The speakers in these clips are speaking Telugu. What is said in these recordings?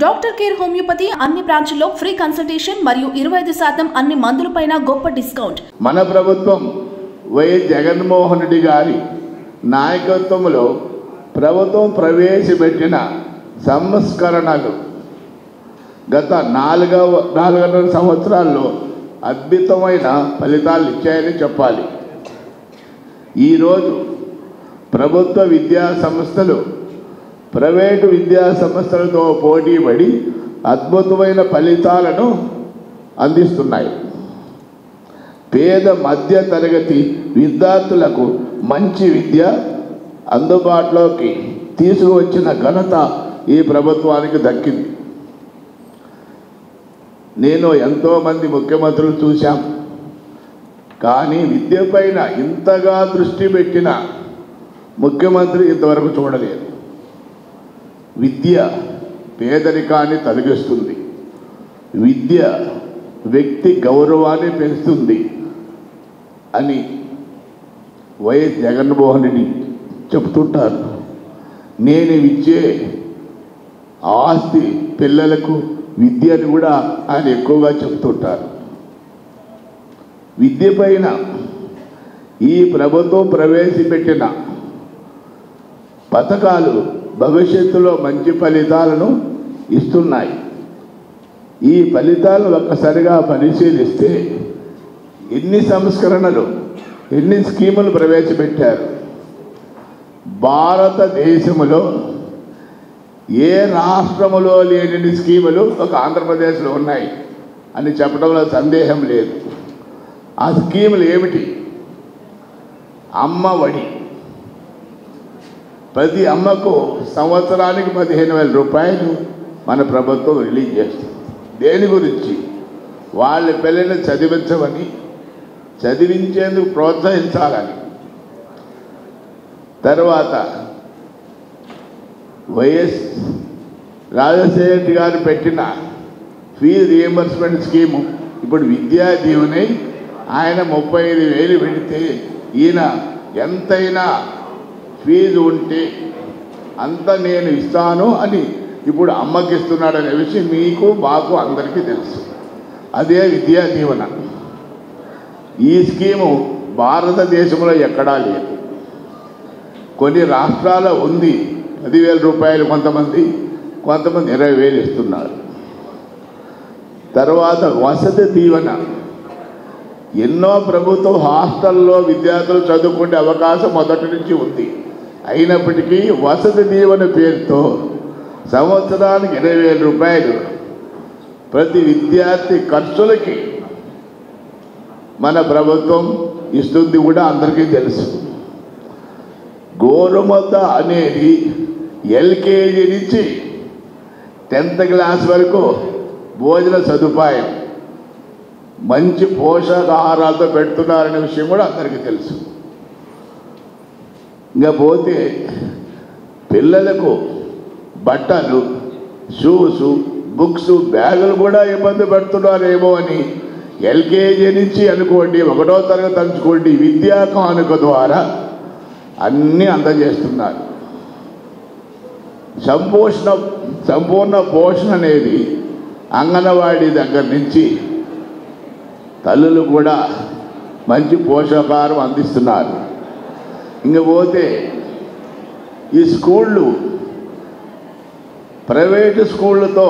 డాక్టర్ కేర్ హోమియోపతి అన్ని బ్రాంచ్ల్లో ఫ్రీ కన్సల్టేషన్ మరియు ఇరవై ఐదు శాతం అన్ని మందులపైన గొప్ప డిస్కౌంట్ మన ప్రభుత్వం వైఎస్ జగన్మోహన్ రెడ్డి గారి నాయకత్వంలో ప్రభుత్వం ప్రవేశపెట్టిన సంస్కరణలు గత నాలుగవ నాలుగున్నర సంవత్సరాల్లో అద్భుతమైన ఫలితాలు ఇచ్చాయని చెప్పాలి ఈరోజు ప్రభుత్వ విద్యా సంస్థలు ప్రైవేటు విద్యా సంస్థలతో పోటీ పడి అద్భుతమైన ఫలితాలను అందిస్తున్నాయి పేద మధ్య తరగతి విద్యార్థులకు మంచి విద్య అందుబాటులోకి తీసుకువచ్చిన ఘనత ఈ ప్రభుత్వానికి దక్కింది నేను ఎంతోమంది ముఖ్యమంత్రులు చూశాం కానీ విద్య పైన ఇంతగా దృష్టి పెట్టిన ముఖ్యమంత్రి ఇంతవరకు చూడలేదు విద్య పేదరికాన్ని తొలగిస్తుంది విద్య వ్యక్తి గౌరవాన్ని పెంచుతుంది అని వైఎస్ జగన్మోహన్ రెడ్డి చెప్తుంటారు నేను ఇచ్చే ఆస్తి పిల్లలకు విద్యను కూడా ఆయన ఎక్కువగా చెప్తుంటారు విద్య పైన ఈ ప్రభుత్వం ప్రవేశపెట్టిన పథకాలు భవిష్యత్తులో మంచి ఫలితాలను ఇస్తున్నాయి ఈ ఫలితాలను ఒక్కసారిగా పరిశీలిస్తే ఎన్ని సంస్కరణలు ఎన్ని స్కీములు ప్రవేశపెట్టారు భారతదేశంలో ఏ రాష్ట్రములో లేని స్కీములు ఒక ఆంధ్రప్రదేశ్లో ఉన్నాయి అని చెప్పడంలో సందేహం లేదు ఆ స్కీములు ఏమిటి అమ్మ ఒడి ప్రతి అమ్మకు సంవత్సరానికి పదిహేను వేల రూపాయలు మన ప్రభుత్వం రిలీజ్ చేస్తుంది దేని గురించి వాళ్ళ పిల్లల్ని చదివించమని చదివించేందుకు ప్రోత్సహించాలని తర్వాత వైఎస్ రాజశేఖర రెడ్డి గారు పెట్టిన ఫీజు రియంబర్స్మెంట్ స్కీము ఇప్పుడు విద్యా దీవెనై ఆయన ముప్పై ఐదు వేలు పెడితే ఈయన ఎంతైనా ఫీజు ఉంటే అంత నేను ఇస్తాను అని ఇప్పుడు అమ్మకి ఇస్తున్నాడనే విషయం మీకు మాకు అందరికీ తెలుసు అదే విద్యా దీవెన ఈ స్కీము భారతదేశంలో ఎక్కడా లేదు కొన్ని రాష్ట్రాల్లో ఉంది పదివేల రూపాయలు కొంతమంది కొంతమంది ఇరవై వేలు ఇస్తున్నారు తర్వాత వసతి దీవెన ఎన్నో ప్రభుత్వ హాస్టల్లో విద్యార్థులు చదువుకునే అవకాశం మొదటి నుంచి ఉంది అయినప్పటికీ వసతి దీవెన పేరుతో సంవత్సరానికి ఇరవై వేల రూపాయలు ప్రతి విద్యార్థి ఖర్చులకి మన ప్రభుత్వం ఇస్తుంది కూడా అందరికీ తెలుసు గోరుముద్ద అనేది ఎల్కేజీ నుంచి టెన్త్ క్లాస్ వరకు భోజన సదుపాయం మంచి పోషకాహారాలతో పెడుతున్నారనే విషయం కూడా అందరికీ తెలుసు ఇంకా పోతే పిల్లలకు బట్టలు షూస్ బుక్స్ బ్యాగులు కూడా ఇబ్బంది పెడుతున్నారేమో అని ఎల్కేజీ నుంచి అనుకోండి ఒకటో తరగతి అనుకోండి విద్యా కానుక ద్వారా అన్నీ అందజేస్తున్నారు సంపోషణ సంపూర్ణ పోషణ అనేది అంగన్వాడీ దగ్గర నుంచి తల్లులు కూడా మంచి పోషకాహారం అందిస్తున్నారు ఇంక పోతే ఈ స్కూళ్ళు ప్రైవేటు స్కూళ్ళతో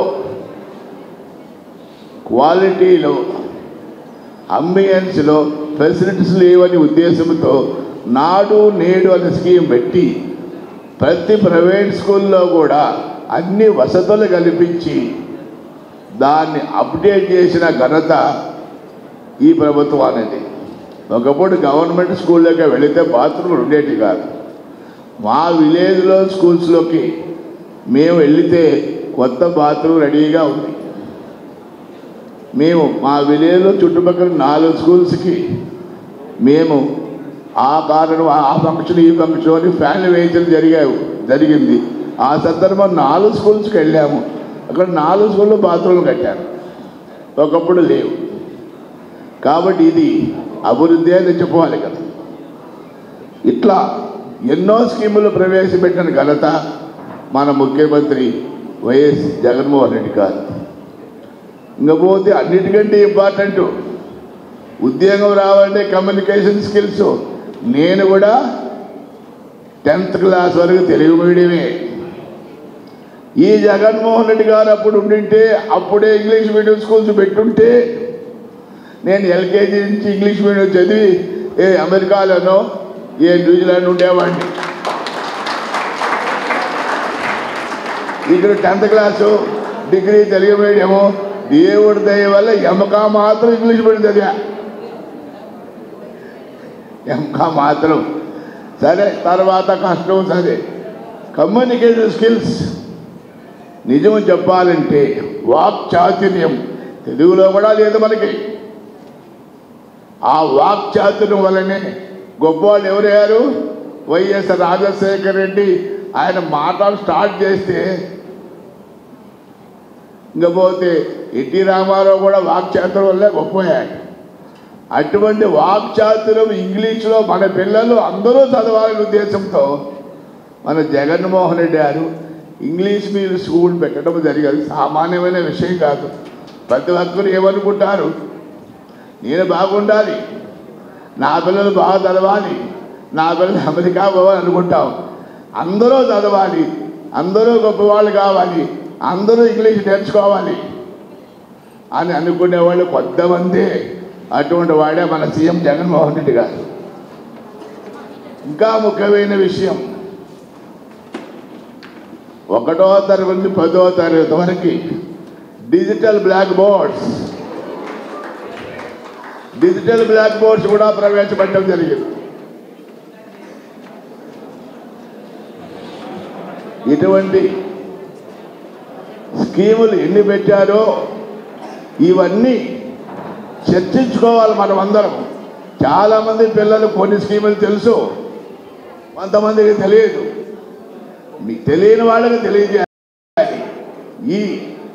క్వాలిటీలో అంబియన్స్లో ఫెసిలిటీస్ లేవని ఉద్దేశంతో నాడు నేడు అనే స్కీమ్ పెట్టి ప్రతి ప్రైవేట్ స్కూల్లో కూడా అన్ని వసతులు కల్పించి దాన్ని అప్డేట్ చేసిన ఘనత ఈ ప్రభుత్వం అనేది ఒకప్పుడు గవర్నమెంట్ స్కూల్లోకి వెళితే బాత్రూమ్లు ఉండేవి కాదు మా విలేజ్లో స్కూల్స్లోకి మేము వెళితే కొత్త బాత్రూమ్ రెడీగా ఉంది మేము మా విలేజ్లో చుట్టుపక్కల నాలుగు స్కూల్స్కి మేము ఆ కారణం ఆ ఫంక్షన్ ఈ ఫంక్షన్ అని ఫ్యాన్లు వేయించడం జరిగాయి జరిగింది ఆ సందర్భం నాలుగు స్కూల్స్కి వెళ్ళాము అక్కడ నాలుగు స్కూల్లో బాత్రూమ్లు కట్టారు ఒకప్పుడు లేవు కాబట్టి ఇది అభివృద్ధి అని చెప్పుకోవాలి కదా ఇట్లా ఎన్నో స్కీములు ప్రవేశపెట్టిన ఘనత మన ముఖ్యమంత్రి వైఎస్ జగన్మోహన్ రెడ్డి గారు ఇంకపోతే అన్నిటికంటే ఇంపార్టెంట్ ఉద్యోగం రావాలంటే కమ్యూనికేషన్ స్కిల్స్ నేను కూడా టెన్త్ క్లాస్ వరకు తెలుగు మీడియమే ఈ జగన్మోహన్ రెడ్డి గారు అప్పుడు ఉండింటే అప్పుడే ఇంగ్లీష్ మీడియం స్కూల్స్ పెట్టుంటే నేను ఎల్కేజీ నుంచి ఇంగ్లీష్ మీడియం చదివి ఏ అమెరికాలోనో ఏ న్యూజిలాండ్ ఉండేవాడిని ఇక్కడ tenth class degree Telugu medium దేవుడి దయ వల్ల ఎంకా మాత్రం ఇంగ్లీష్ మీడియం చదివా ఎంకా మాత్రం సరే తర్వాత కష్టం సరే కమ్యూనికేషన్ స్కిల్స్ నిజం చెప్పాలంటే వాక్ చాతుర్యం తెలుగులో కూడా లేదు మనకి ఆ వాక్ చాతుర్యం వల్లనే గొప్పవాళ్ళు ఎవరయ్యారు వైఎస్ రాజశేఖర రెడ్డి ఆయన మాటలు స్టార్ట్ చేస్తే ఇంకపోతే ఎన్టీ రామారావు కూడా వాక్చాతుర్యం వల్లే గొప్పయ్యాడు అటువంటి వాక్చాతుర్యం ఇంగ్లీష్లో మన పిల్లలు అందరూ చదవాలనే ఉద్దేశంతో మన జగన్మోహన్ రెడ్డి గారు ఇంగ్లీష్ మీడియం స్కూల్ పెట్టడం జరిగేది సామాన్యమైన విషయం కాదు ప్రతి ఒక్కరు ఏమనుకుంటారు నేను బాగుండాలి నా పిల్లలు బాగా చదవాలి నా పిల్లలు అమెరికా పోవాలి అనుకుంటాం అందరూ చదవాలి అందరూ గొప్పవాళ్ళు కావాలి అందరూ ఇంగ్లీష్ నేర్చుకోవాలి అని అనుకునేవాళ్ళు కొంతమంది అటువంటి వాడే మన సీఎం జగన్మోహన్ రెడ్డి గారు ఇంకా ముఖ్యమైన విషయం ఒకటో తరగతి నుండి పదో తరగతి వరకు digital black boards digital black boards కూడా ప్రవేశపెట్టడం జరిగింది ఇటువంటి స్కీములు ఎన్ని పెట్టారో ఇవన్నీ చర్చించుకోవాలి మనం అందరం చాలామంది పిల్లలు కొన్ని స్కీములు తెలుసు కొంతమందికి తెలియదు మీకు తెలియని వాళ్ళకి తెలియజేయాలి ఈ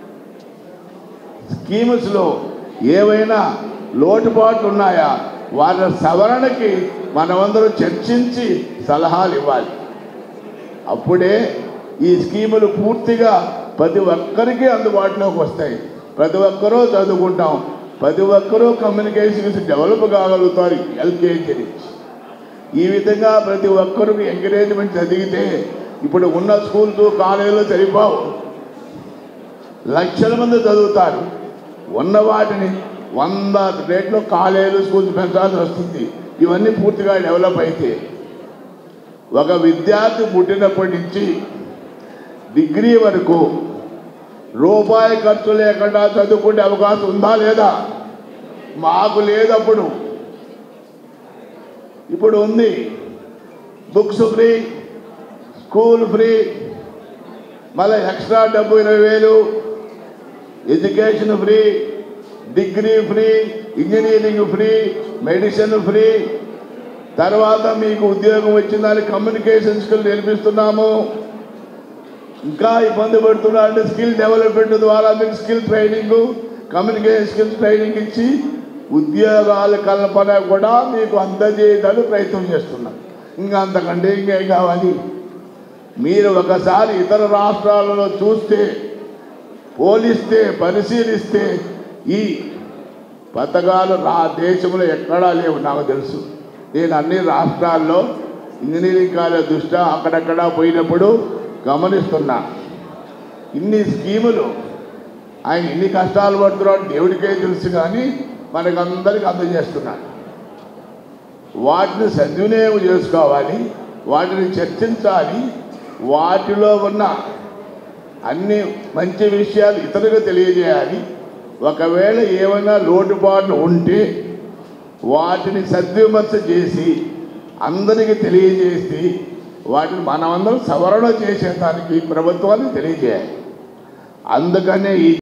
స్కీమ్స్లో ఏవైనా లోటుపాట్లు ఉన్నాయా వాళ్ళ సవరణకి మనమందరం చర్చించి సలహాలు ఇవ్వాలి అప్పుడే ఈ స్కీములు పూర్తిగా ప్రతి ఒక్కరికి అందుబాటులోకి వస్తాయి ప్రతి ఒక్కరూ చదువుకుంటాం ప్రతి ఒక్కరూ కమ్యూనికేషన్స్ డెవలప్ కాగలుగుతారు ఎల్కేజీ నుంచి ఈ విధంగా ప్రతి ఒక్కరికి ఎంకరేజ్మెంట్ చదివితే ఇప్పుడు ఉన్న స్కూల్స్ కాలేజీలు సరిపోవు లక్షల మంది చదువుతారు ఉన్న వాటిని వంద రేట్లో కాలేజీలు స్కూల్స్ పెంచాల్సి వస్తుంది ఇవన్నీ పూర్తిగా డెవలప్ అయితే ఒక విద్యార్థి పుట్టినప్పటి నుంచి డిగ్రీ వరకు రూపాయి ఖర్చు లేకుండా చదువుకునే అవకాశం ఉందా లేదా మాకు లేదప్పుడు ఇప్పుడు ఉంది బుక్స్ ఫ్రీ స్కూల్ ఫ్రీ మళ్ళీ ఎక్స్ట్రా డబ్బు ఇరవై వేలు education free degree free engineering free medicine free తర్వాత మీకు ఉద్యోగం వచ్చిన దానికి కమ్యూనికేషన్ స్కిల్ నేర్పిస్తున్నాము ఇంకా ఇబ్బంది పడుతున్నా అంటే స్కిల్ డెవలప్మెంట్ ద్వారా మీకు skill training communication skills training ఇచ్చి ఉద్యోగాల కల్పన కూడా మీకు అందజేయడానికి ప్రయత్నం చేస్తున్నాం ఇంకా అంతకంటే ఇంకేం కావాలి మీరు ఒకసారి ఇతర రాష్ట్రాలలో చూస్తే పోలిస్తే పరిశీలిస్తే ఈ పథకాలు రా దేశంలో ఎక్కడా లేవు నాకు తెలుసు నేను అన్ని రాష్ట్రాల్లో ఇంజనీరింగ్ కాలేజ్ దృష్ట్యా అక్కడక్కడ పోయినప్పుడు గమనిస్తున్నా ఇన్ని స్కీములు ఆయన ఎన్ని కష్టాలు పడుతున్నాడు దేవుడికే తెలుసు కానీ మనకందరికి అందజేస్తున్నాడు వాటిని సద్వినియోగం చేసుకోవాలి వాటిని చర్చించాలి వాటిలో ఉన్న అన్ని మంచి విషయాలు ఇతరులకు తెలియజేయాలి ఒకవేళ ఏమైనా లోటుపాట్లు ఉంటే వాటిని సద్విమర్శ చేసి అందరికీ తెలియజేసి వాటిని మనమందరం సవరణ చేసేదానికి ప్రభుత్వాన్ని తెలియజేయాలి అందుకనే ఈ